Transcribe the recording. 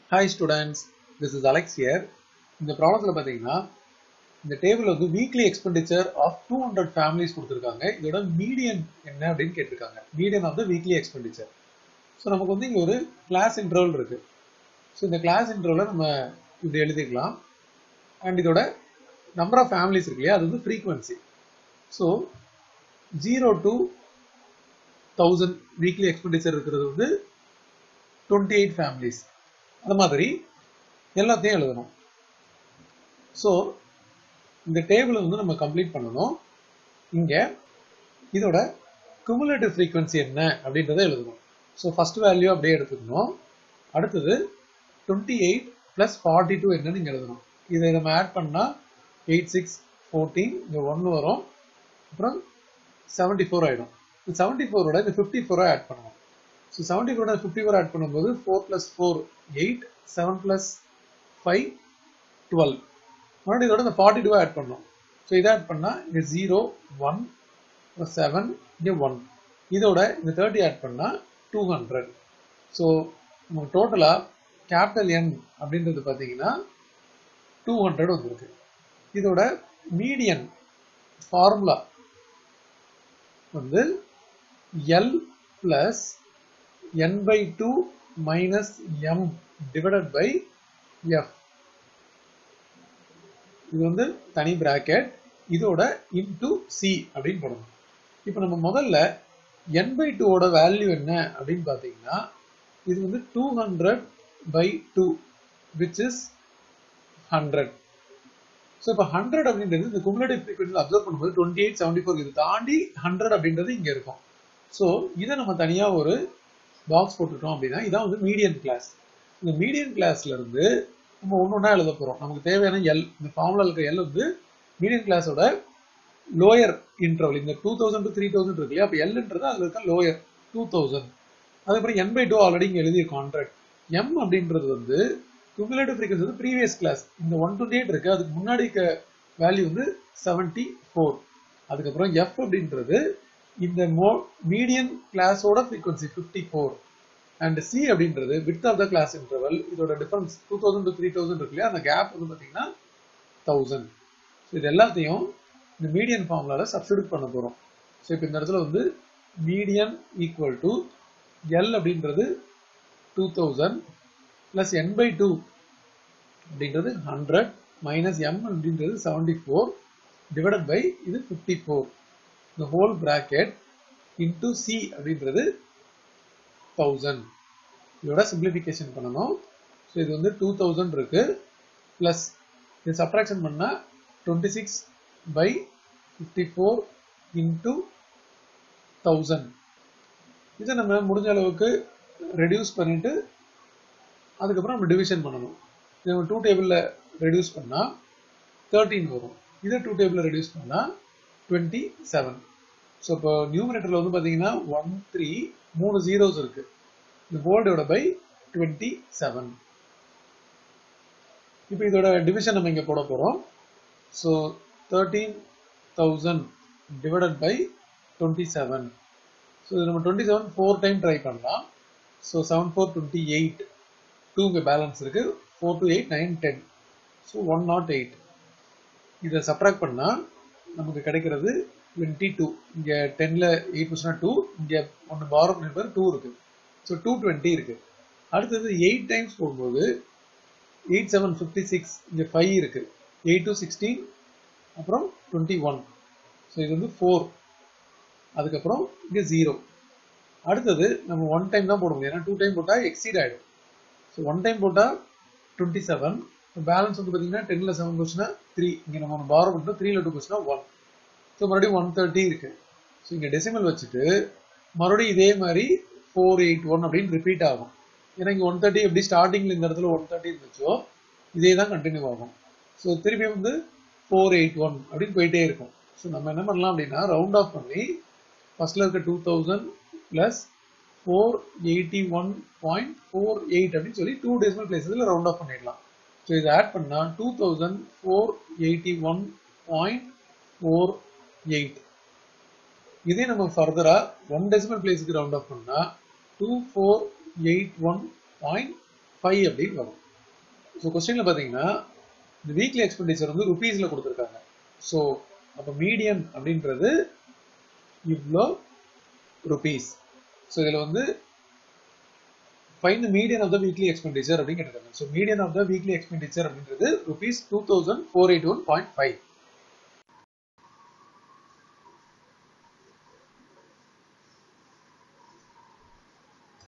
hi students this is Alex here இந்த ப்ராப்ளத்தில் பார்த்தீங்கன்னா இந்த டேபிள் வந்து weekly expenditure of two hundred families கொடுத்துருக்காங்க இதோட மீடியன் என்ன அப்படின்னு கேட்டிருக்காங்க median of the weekly expenditure so நமக்கு வந்து இங்கே ஒரு கிளாஸ் இன்டர்வல் இருக்கு ஸோ இந்த கிளாஸ் இன்டர்வலை நம்ம இப்படி எழுதிக்கலாம் அண்ட் இதோட நம்பர் ஆஃப் ஃபேமிலிஸ் இருக்கு இல்லையா அது வந்து frequency so zero to thousand weekly expenditure இருக்கிறது வந்து டுவெண்ட்டி எயிட் ஃபேமிலிஸ் அது மாதிரி எல்லாத்தையும் எழுதணும் ஸோ இந்த டேபிளை வந்து நம்ம கம்ப்ளீட் பண்ணணும் இங்கே இதோட குமுலேட்டிவ் ஃப்ரீக்வன்சி என்ன அப்படின்றத எழுதணும் ஸோ ஃபர்ஸ்ட் வேல்யூ அப்படியே எடுத்துக்கணும் அடுத்தது twenty eight plus forty two என்னன்னு இங்கே எழுதணும் இதை நம்ம ஆட் பண்ணால் எயிட் சிக்ஸ் ஃபோர்டீன் இங்கே ஒன்று வரும் அப்புறம் செவன்ட்டி ஃபோர் ஆகிடும் இந்த செவன்ட்டி ஃபோரோட இந்த ஃபிஃப்டி ஃபோரை ஆட் பண்ணணும் ஸோ செவன்ட்டி ஃபோரோட ஃபிஃப்டி ஃபோர் ஆட் பண்ணும்போது four plus four eight seven plus five twelve மறுபடியும் இதோட இந்த ஃபார்ட்டி டூ ஆட் பண்ணணும் ஸோ இதை ஆட் பண்ணால் இங்கே ஜீரோ ஒன் செவன் இங்கே ஒன் இதோட இந்த தேர்ட்டி ஆட் பண்ணால் டூ ஹண்ட்ரட் ஸோ நமக்கு டோட்டலாக கேபிட்டல் என் அப்படின்றது பார்த்தீங்கன்னா டூ ஹண்ட்ரட் வந்திருக்கு இதோட மீடியன் ஃபார்முலா வந்து L plus n by 2 minus m divided by f இது வந்து தனி பிராக்கெட் இதோட இன்டு சி அப்படின்னு போடணும் இப்போ நம்ம முதல்ல n by 2 ஓட வேல்யூ என்ன அப்படின்னு பார்த்தீங்கன்னா இது வந்து two hundred by two which is hundred so இப்போ ஹண்ட்ரட் அப்படின்றது இந்த குமுலேட்டிவ் ஃப்ரீக்வன்சியில் அப்சர்வ் பண்ணும்போது டுவெண்ட்டி எயிட் செவன்டி ஃபோர் இது தாண்டி ஹண்ட்ரட் அப்படின்றது இங்கே இருக்கும் ஸோ இதை நம்ம தனியாக ஒரு பாக்ஸ் போட்டுட்டோம் அப்படின்னா இதான் வந்து மீடியன் கிளாஸ் இந்த மீடியன் கிளாஸ்ல இருந்து நம்ம ஒன்று ஒன்றா எழுத போகிறோம் நமக்கு தேவையான எல் இந்த ஃபார்முலா இருக்க எல் வந்து மீடியன் கிளாஸோட லோயர் இன்டர்வல் இந்த two thousand to three thousand இருக்கு இல்லையா அப்போ எல்ன்றது அதில் இருக்க லோயர் டூ தௌசண்ட் அதுக்கப்புறம் என் பை டூ ஆல்ரெடி இங்கே எழுதியிருக்கோம் ஹண்ட்ரட் எம் அப்படின்றது வந்து குமுலேட்டிவ் ஃப்ரீக்வன்சி வந்து ப்ரீவியஸ் கிளாஸ் இந்த ஒன் டுவெண்ட்டி எயிட் இருக்கு அதுக்கு முன்னாடி இருக்க வேல்யூ வந்து செவன்டி ஃபோர் அதுக்கப்புறம் எஃப் அப்படின்றது இந்த மோ மீடியன் கிளாஸோட frequency fifty four and C அப்படின்றது width of the class interval இதோட difference two thousand to three thousand இருக்கு இல்லையா அந்த கேப் வந்து பார்த்தீங்கன்னா தௌசண்ட் ஸோ இது எல்லாத்தையும் இந்த மீடியன் ஃபார்முலால சப்ஸ்டியூட் பண்ண போகிறோம் ஸோ இப்போ இந்த இடத்துல வந்து மீடியன் ஈக்குவல் டு எல் அப்படின்றது two thousand plus N by two அப்படின்றது ஹண்ட்ரட் மைனஸ் எம் அப்படின்றது செவன்டி ஃபோர் டிவைடட் பை இது fifty four the whole bracket into C அப்படின்றது 1000 இதோட சிம்பிளிஃபிகேஷன் பண்ணணும் ஸோ இது வந்து டூ தௌசண்ட் இருக்கு ப்ளஸ் இது சப்ராக்ஷன் பண்ணால் twenty six by fifty four into thousand இதை நம்ம முடிஞ்ச அளவுக்கு ரெடியூஸ் பண்ணிட்டு அதுக்கப்புறம் நம்ம டிவிஷன் பண்ணணும் இது நம்ம டூ டேபிளில் ரெடியூஸ் பண்ணால் தேர்ட்டீன் வரும் இதை டூ டேபிளில் ரெடியூஸ் பண்ணால் டுவெண்ட்டி செவன் ஸோ இப்போ நியூமினேட்டரில் வந்து பார்த்தீங்கன்னா ஒன் த்ரீ மூணு ஜீரோஸ் இருக்கு இந்த போல்டோட பை டுவெண்ட்டி செவன் இப்போ இதோட டிவிஷன் நம்ம இங்கே போட போகிறோம் so thirteen thousand divided by twenty seven so இது நம்ம twenty seven four time try பண்ணலாம் so seven four twenty eight two இங்கே பேலன்ஸ் இருக்கு four two eight nine ten so one nought eight இதை சப்ராக்ட் பண்ணால் நமக்கு கிடைக்கிறது டுவெண்ட்டி டூ இங்கே டென்னில் எயிட் பர்சன்ட் டூ இங்கே ஒன்று பாரோ பண்ணிருப்பார் டூ இருக்கு ஸோ டூ டுவெண்ட்டி இருக்கு அடுத்தது எயிட் டைம்ஸ் போகும்போது எயிட் செவன் ஃபிஃப்டி சிக்ஸ் இங்கே ஃபைவ் இருக்கு எயிட் டூ சிக்ஸ்டீன் அப்புறம் டுவெண்ட்டி ஒன் ஸோ இது வந்து ஃபோர் அதுக்கப்புறம் இங்கே ஜீரோ அடுத்தது நம்ம ஒன் டைம் தான் போட முடியும் ஏன்னா டூ டைம் போட்டால் எக்ஸீட் ஆகிடும் ஸோ ஒன் டைம் போட்டால் டுவெண்ட்டி செவன் பேலன்ஸ் வந்து பார்த்தீங்கன்னா டென்னில் செவன் போச்சுன்னா த்ரீ இங்கே நம்ம ஒன்று பாரோ பண்ணிட்டோம் த்ரீல டூ போச்சுன்னா ஒன் ஸோ மறுபடியும் ஒன் தேர்ட்டி இருக்கு ஸோ இங்கே டெசிமல் வச்சுட்டு மறுபடியும் இதே மாதிரி ஃபோர் எயிட் ஒன் அப்படின்னு ரிப்பீட் ஆகும் ஏன்னா இங்கே ஒன் தேர்ட்டி எப்படி ஸ்டார்டிங்கில் இந்த இடத்துல ஒன் தேர்ட்டி இருந்துச்சோ இதே தான் கண்டினியூ ஆகும் ஸோ திருப்பி வந்து ஃபோர் எயிட் ஒன் அப்படின்னு போயிட்டே இருக்கும் ஸோ நம்ம என்ன பண்ணலாம் அப்படின்னா ரவுண்ட் ஆஃப் பண்ணி ஃபர்ஸ்ட்ல இருக்க two thousand plus four eighty one point four eight அப்படின்னு சொல்லி டூ டெசிமல் பிளேஸில் ரவுண்ட் ஆஃப் பண்ணிடலாம் ஸோ இதை ஆட் பண்ணால் two thousand four eighty one point four eight இதே நம்ம ஃபர்தரா ஒன் டெசிமல் பிளேஸுக்கு ரவுண்ட் ஆஃப் பண்ணா two four eight one point five அப்படின்னு வரும் ஸோ கொஸ்டின்ல பார்த்தீங்கன்னா இந்த வீக்லி எக்ஸ்பெண்டிச்சர் வந்து ருபீஸில் கொடுத்துருக்காங்க ஸோ அப்போ மீடியன் அப்படின்றது இவ்வளோ ருபீஸ் ஸோ இதில் வந்து fine median of the weekly expenditure அப்படின்னு கேட்டிருக்காங்க so median of the weekly expenditure அப்படின்றது rupees two thousand four eight one point five